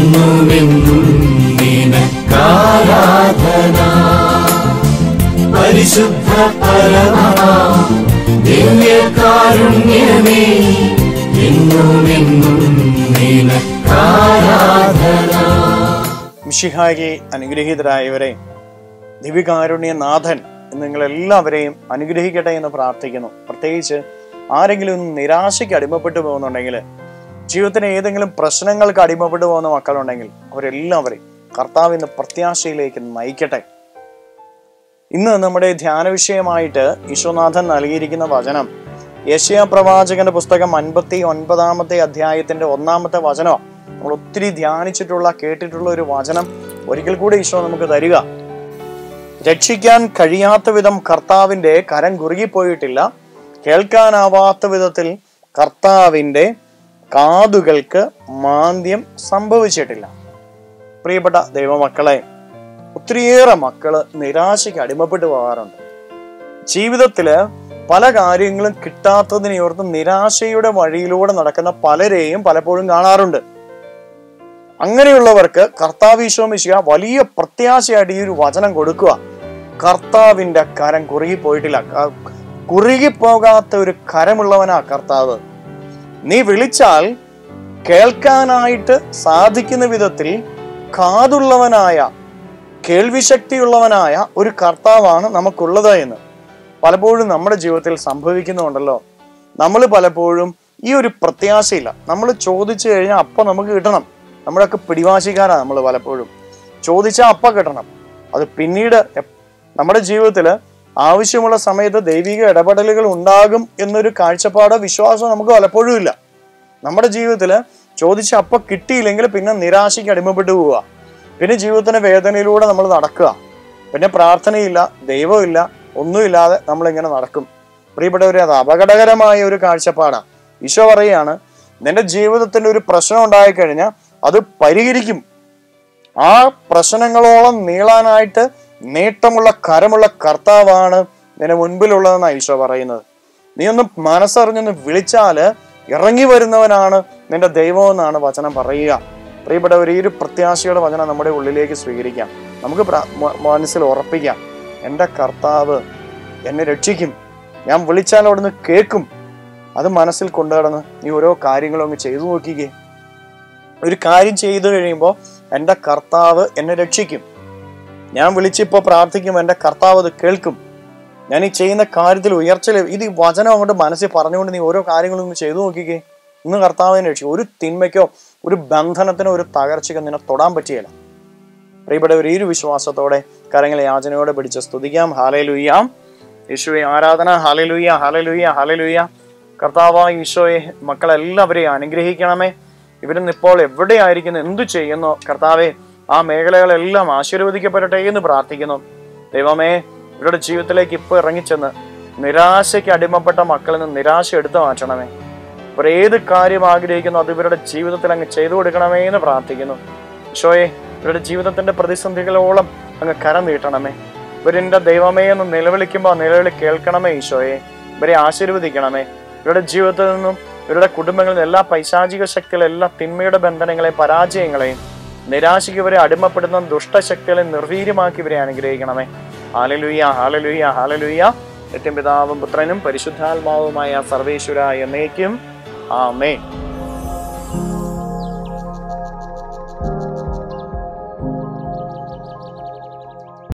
എന്നുമെന്നും നിനക്കാരാധന പരിശുദ്ധ പരമ ദിവ്യകാരുണ്യമേ എന്നുമെന്നും നിനക്കാരാധന മിഷിഹായി അനുഗ്രഹീതരായവരെ ദിവികാരുണ്യനാഥൻ നിങ്ങളെല്ലാവരെയും അനുഗ്രഹിക്കട്ടെ എന്ന് പ്രാർത്ഥിക്കുന്നു പ്രത്യേകിച്ച് ആരെങ്കിലും ഒന്ന് നിരാശയ്ക്ക് അടിമപ്പെട്ടു പോകുന്നുണ്ടെങ്കിൽ ജീവിതത്തിന് ഏതെങ്കിലും പ്രശ്നങ്ങൾക്ക് അടിമപ്പെട്ടു പോകുന്ന മക്കളുണ്ടെങ്കിൽ അവരെല്ലാവരെയും കർത്താവിന്റെ പ്രത്യാശയിലേക്ക് നയിക്കട്ടെ ഇന്ന് നമ്മുടെ ധ്യാന വിഷയമായിട്ട് ഈശോനാഥൻ നൽകിയിരിക്കുന്ന വചനം യശയ പ്രവാചകന്റെ പുസ്തകം അൻപത്തി ഒൻപതാമത്തെ അധ്യായത്തിന്റെ ഒന്നാമത്തെ വചനമാണ് നമ്മൾ ഒത്തിരി ധ്യാനിച്ചിട്ടുള്ള കേട്ടിട്ടുള്ള ഒരു വചനം ഒരിക്കൽ കൂടി ഈശോ നമുക്ക് തരിക രക്ഷിക്കാൻ കഴിയാത്ത വിധം കർത്താവിന്റെ കരം കുറുകിപ്പോയിട്ടില്ല കേൾക്കാനാവാത്ത വിധത്തിൽ കർത്താവിന്റെ കാതുകൾക്ക് മാന്ദ്യം സംഭവിച്ചിട്ടില്ല പ്രിയപ്പെട്ട ദൈവമക്കളെ ഒത്തിരിയേറെ മക്കള് നിരാശയ്ക്ക് അടിമപ്പെട്ടു പോകാറുണ്ട് ജീവിതത്തില് പല കാര്യങ്ങളും കിട്ടാത്തതിനെ ഓർത്ത് നിരാശയുടെ വഴിയിലൂടെ നടക്കുന്ന പലരെയും പലപ്പോഴും കാണാറുണ്ട് അങ്ങനെയുള്ളവർക്ക് കർത്താവ് ഈശോ മിശിഹ വലിയ പ്രത്യാശയായിട്ട് ഈ ഒരു വചനം കൊടുക്കുക കർത്താവിന്റെ കരം കുറുകി പോയിട്ടില്ല ക- കുറുകിപ്പോകാത്ത ഒരു കരമുള്ളവനാ കർത്താവ് നീ വിളിച്ചാൽ കേൾക്കാനായിട്ട് സാധിക്കുന്ന വിധത്തിൽ കാതുള്ളവനായ കേൾവിശക്തിയുള്ളവനായ ഒരു കർത്താവാണ് നമുക്കുള്ളത് എന്ന് പലപ്പോഴും നമ്മുടെ ജീവിതത്തിൽ സംഭവിക്കുന്നുണ്ടല്ലോ നമ്മൾ പലപ്പോഴും ഈ ഒരു പ്രത്യാശയില്ല നമ്മൾ ചോദിച്ചു കഴിഞ്ഞാൽ അപ്പം നമുക്ക് കിട്ടണം നമ്മളൊക്കെ പിടിവാശിക്കാരാണ് നമ്മൾ പലപ്പോഴും ചോദിച്ചാൽ അപ്പം കിട്ടണം അത് പിന്നീട് എപ്- നമ്മുടെ ജീവിതത്തിൽ ആവശ്യമുള്ള സമയത്ത് ദൈവിക ഇടപെടലുകൾ ഉണ്ടാകും എന്നൊരു കാഴ്ചപ്പാടോ വിശ്വാസമോ നമുക്ക് പലപ്പോഴും ഇല്ല നമ്മുടെ ജീവിതത്തിൽ ചോദിച്ച അപ്പം കിട്ടിയില്ലെങ്കിൽ പിന്നെ നിരാശയ്ക്ക് അടിമപ്പെട്ടു പോവുക പിന്നെ ജീവിതത്തിന്റെ വേദനയിലൂടെ നമ്മൾ നടക്കുക പിന്നെ പ്രാർത്ഥനയില്ല ദൈവമില്ല ഒന്നുമില്ലാതെ നമ്മൾ ഇങ്ങനെ നടക്കും പ്രിയപ്പെട്ടവരെ അത് അപകടകരമായ ഒരു കാഴ്ചപ്പാടാണ് ഈശോ പറയാണ് നിന്റെ ജീവിതത്തിന്റെ ഒരു പ്രശ്നം ഉണ്ടായിക്കഴിഞ്ഞാൽ അത് പരിഹരിക്കും ആ പ്രശ്നങ്ങളോളം നീളാനായിട്ട് നേട്ടമുള്ള കരമുള്ള കർത്താവാണ് നിന്റെ മുൻപിലുള്ളതെന്നാണ് ഈശോ പറയുന്നത് നീ ഒന്ന് മനസ്സറിഞ്ഞൊന്ന് വിളിച്ചാല് ഇറങ്ങി വരുന്നവനാണ് നിന്റെ ദൈവം എന്നാണ് വചനം പറയുക പ്രിയപ്പെട്ടവർ ഈ ഒരു പ്രത്യാശയുടെ വചനം നമ്മുടെ ഉള്ളിലേക്ക് സ്വീകരിക്കാം നമുക്ക് പ്ര- മ- മനസ്സിൽ ഉറപ്പിക്കാം എൻ്റെ കർത്താവ് എന്നെ രക്ഷിക്കും ഞാൻ വിളിച്ചാൽ അവിടുന്ന് കേൾക്കും അത് മനസ്സിൽ കൊണ്ടുനടന്ന് നീ ഓരോ കാര്യങ്ങളും അങ്ങ് ചെയ്തു നോക്കിക്കേ ഒരു കാര്യം ചെയ്തു കഴിയുമ്പോൾ എൻ്റെ കർത്താവ് എന്നെ രക്ഷിക്കും ഞാൻ വിളിച്ചിപ്പോൾ പ്രാർത്ഥിക്കുമ്പോൾ എൻ്റെ കർത്താവ് അത് കേൾക്കും ഞാൻ ഈ ചെയ്യുന്ന കാര്യത്തിൽ ഉയർച്ച ലഭി- ഇത് ഈ വചനം അങ്ങോട്ട് മനസ്സിൽ പറഞ്ഞുകൊണ്ട് നീ ഓരോ കാര്യങ്ങളും ഒന്ന് ചെയ്തു നോക്കിക്കേ ഇന്ന് കർത്താവിനെ രക്ഷിക്കും ഒരു തിന്മയ്ക്കോ ഒരു ബന്ധനത്തിനോ ഒരു തകർച്ചയ്ക്കോ നിന്നെ തൊടാൻ പറ്റിയല്ല പ്രിയപ്പെട്ടവർ ഈ ഒരു വിശ്വാസത്തോടെ കരങ്ങളെ യാചനയോടെ പിടിച്ച് സ്തുതിക്കാം ഹാലയിലുയ്യാം യേശുവെ ആരാധന ഹാലയിലുയ്യ ഹാലയിലുയ്യ ഹാലയിലുയ്യ കർത്താവായ ഈശോയെ മക്കളെല്ലാവരെയും അനുഗ്രഹിക്കണമേ ഇവരിന്ന് ഇപ്പോൾ എവിടെയായിരിക്കുന്നു എന്തു ചെയ്യുന്നു കർത്താവെ ആ മേഖലകളെല്ലാം ആശീർവദിക്കപ്പെടട്ടെ എന്ന് പ്രാർത്ഥിക്കുന്നു ദൈവമേ ഇവരുടെ ജീവിതത്തിലേക്ക് ഇപ്പോൾ ഇറങ്ങിച്ചെന്ന് നിരാശയ്ക്ക് അടിമപ്പെട്ട മക്കളിൽ നിന്ന് നിരാശ എടുത്തു മാറ്റണമേ ഇവർ ഏത് കാര്യം ആഗ്രഹിക്കുന്നു അത് ഇവരുടെ ജീവിതത്തിൽ അങ്ങ് ചെയ്തു കൊടുക്കണമേ എന്ന് പ്രാർത്ഥിക്കുന്നു ഈശോയെ ഇവരുടെ ജീവിതത്തിന്റെ പ്രതിസന്ധികളോളം അങ്ങ് കരം നീട്ടണമേ ഇവരെന്റെ ദൈവമേ എന്ന് നിലവിളിക്കുമ്പോൾ ആ നിലവിളി കേൾക്കണമേ ഈശോയെ ഇവരെ ആശീർവദിക്കണമേ ഇവരുടെ ജീവിതത്തിൽ നിന്നും ഇവരുടെ കുടുംബങ്ങളിൽ നിന്ന് എല്ലാ പൈശാചിക ശക്തികളെ എല്ലാ തിന്മയുടെ ബന്ധനങ്ങളെയും പരാജയങ്ങളെയും നിരാശയ്ക്ക് ഇവരെ അടിമപ്പെടുന്ന ദുഷ്ടശക്തികളെ നിർവീര്യമാക്കി ഇവരെ അനുഗ്രഹിക്കണമേ ഹാലലുയ്യ ഹാലലുയ്യ ഹാലലുയ്യ നിത്യം പിതാവും പുത്രനും പരിശുദ്ധാത്മാവുമായ സർവേശ്വര എന്നേക്കും ആമേ